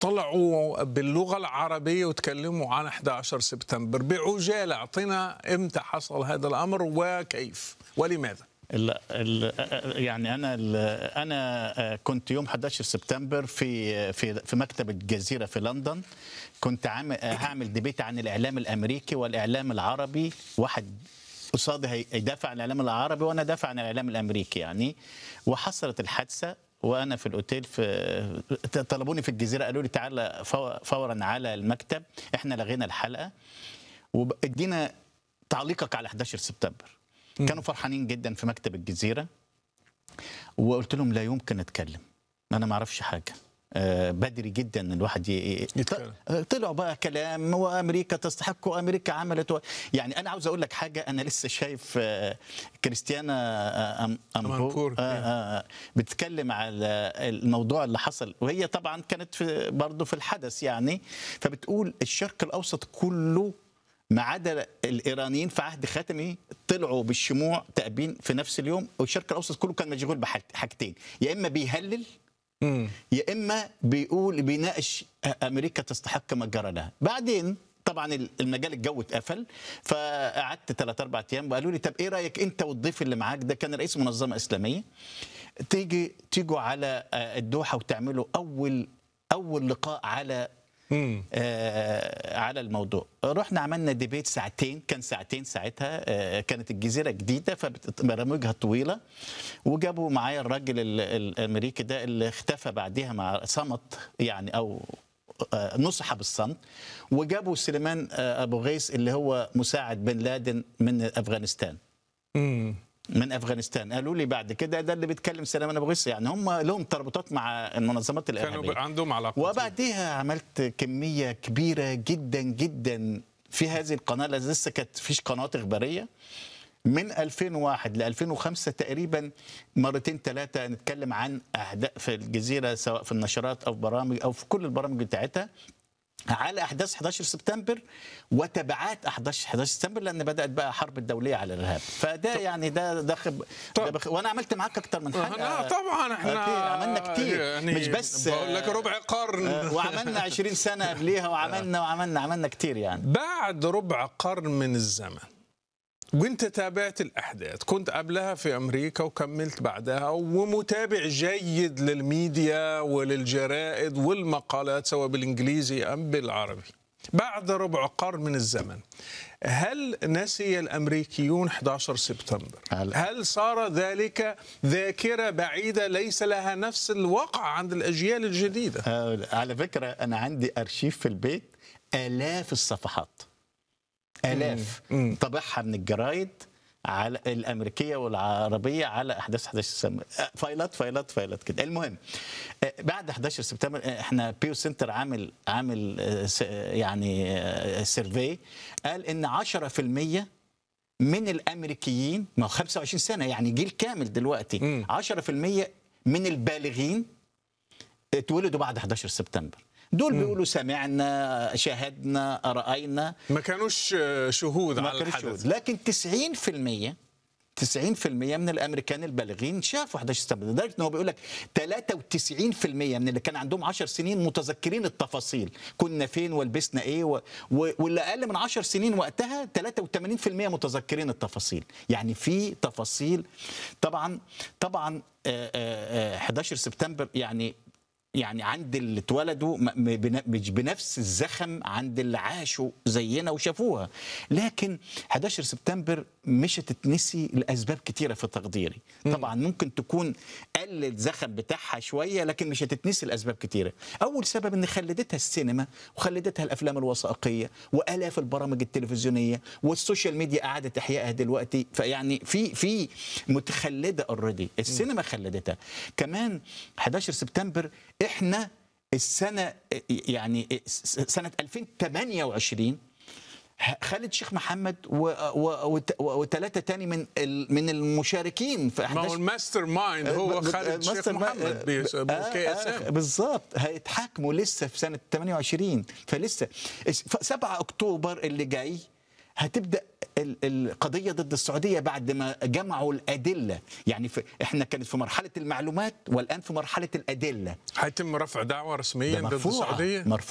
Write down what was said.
طلعوا باللغة العربية وتكلموا عن 11 سبتمبر بعجالة أعطينا إمتى حصل هذا الأمر وكيف ولماذا ال ال يعني انا ال انا كنت يوم 11 سبتمبر في في في مكتب الجزيره في لندن كنت عامل هعمل ديبيت عن الاعلام الامريكي والاعلام العربي واحد قصادي هيدافع عن الاعلام العربي وانا دافع عن الاعلام الامريكي يعني وحصلت الحادثه وانا في الاوتيل في طلبوني في الجزيره قالوا لي تعالى فورا على المكتب احنا لغينا الحلقه وادينا تعليقك على 11 سبتمبر كانوا فرحانين جدا في مكتب الجزيره وقلت لهم لا يمكن اتكلم انا ما اعرفش حاجه آه بدري جدا الواحد ي... يتكلم. طلعوا بقى كلام وامريكا تستحق وامريكا عملت و... يعني انا عاوز اقول لك حاجه انا لسه شايف آه كريستيانا آه أم... أمانبور. امبور آه آه بتتكلم على الموضوع اللي حصل وهي طبعا كانت في برضه في الحدث يعني فبتقول الشرق الاوسط كله ما عدا الايرانيين في عهد خاتمي طلعوا بالشموع تأبين في نفس اليوم والشرق الاوسط كله كان مشغول بحاجتين يا اما بيهلل مم. يا اما بيقول بيناقش امريكا تستحق ما جرى لها بعدين طبعا المجال الجو اتقفل فقعدت ثلاث اربع ايام وقالوا لي طب ايه رايك انت والضيف اللي معاك ده كان رئيس منظمه اسلاميه تيجي تيجوا على الدوحه وتعملوا اول اول لقاء على مم. آه على الموضوع رحنا عملنا ديبيت ساعتين كان ساعتين ساعتها آه كانت الجزيرة جديدة فبرامجها طويلة وجابوا معايا الراجل ال- الأمريكي ده اللي اختفى بعدها مع صمت يعني أو آه نصح بالصمت وجابوا سليمان آه أبو غيث اللي هو مساعد بن لادن من أفغانستان مم. من افغانستان قالوا لي بعد كده ده اللي بيتكلم سليمان ابو غيث يعني هم لهم تربطات مع المنظمات الارهابيه كانوا عندهم علاقة وبعديها عملت كميه كبيره جدا جدا في هذه القناه اللي لسه كانت فيش قنوات اخباريه من 2001 ل 2005 تقريبا مرتين ثلاثه نتكلم عن اهداف في الجزيره سواء في النشرات او برامج او في كل البرامج بتاعتها على احداث 11 سبتمبر وتبعات 11 11 سبتمبر لان بدات بقى حرب الدوليه على الارهاب فده يعني ده ده, خب ده بخ... وانا عملت معاك اكتر من حاجه لا طبعا احنا أكيد، عملنا كتير يعني مش بس بقول لك ربع قرن آه، وعملنا 20 سنه قبليها وعملنا وعملنا عملنا كتير يعني بعد ربع قرن من الزمن وانت تابعت الاحداث كنت قبلها في امريكا وكملت بعدها ومتابع جيد للميديا وللجرائد والمقالات سواء بالانجليزي ام بالعربي بعد ربع قرن من الزمن هل نسي الامريكيون 11 سبتمبر هل- هل صار ذلك ذاكره بعيده ليس لها نفس الوقع عند الاجيال الجديده آه، على فكره انا عندي ارشيف في البيت الاف الصفحات الاف مم. طبعها من الجرايد على الامريكيه والعربيه على احداث 11 سبتمبر آه، فايلات فايلات فايلات كده المهم آه، بعد 11 سبتمبر آه، احنا بيو سنتر عامل عامل آه، س- آه، يعني آه، سيرفي قال ان 10% من الامريكيين ما هو 25 سنه يعني جيل كامل دلوقتي مم. 10% من البالغين اتولدوا بعد 11 سبتمبر دول بيقولوا سمعنا شاهدنا راينا ما كانوش آه، شهود ما على كانوش الحدث شهود. لكن 90% 90% من الامريكان البالغين شافوا 11 سبتمبر لدرجه ان هو بيقول لك 93% من اللي كان عندهم 10 سنين متذكرين التفاصيل كنا فين ولبسنا ايه و... و... واللي اقل من 10 سنين وقتها 83% متذكرين التفاصيل يعني في تفاصيل طبعا طبعا آه، آه، آه، 11 سبتمبر يعني يعني عند اللي اتولدوا م- م- بن- مش بنفس الزخم عند اللي عاشوا زينا وشافوها لكن 11 سبتمبر مش هتتنسي لاسباب كتيره في تقديري طبعا ممكن تكون قل الزخم بتاعها شويه لكن مش هتتنسي لاسباب كتيره اول سبب ان خلدتها السينما وخلدتها الافلام الوثائقيه والاف البرامج التلفزيونيه والسوشيال ميديا اعاده احيائها دلوقتي فيعني في في متخلده اوريدي السينما خلدتها كمان 11 سبتمبر احنا السنه يعني سنه 2028 خالد شيخ محمد وثلاثه تاني من ال- من المشاركين في ما هو احداث الماستر مايند هو ب- خالد شيخ الماستر محمد ما- بي- آه، بوكي اس آه، ام بالظبط هيتحاكموا لسه في سنه 28 فلسه 7 اكتوبر اللي جاي هتبدا ال- القضيه ضد السعوديه بعد ما جمعوا الادله يعني في احنا كانت في مرحله المعلومات والان في مرحله الادله هيتم رفع دعوه رسميا ضد مرفوعة السعوديه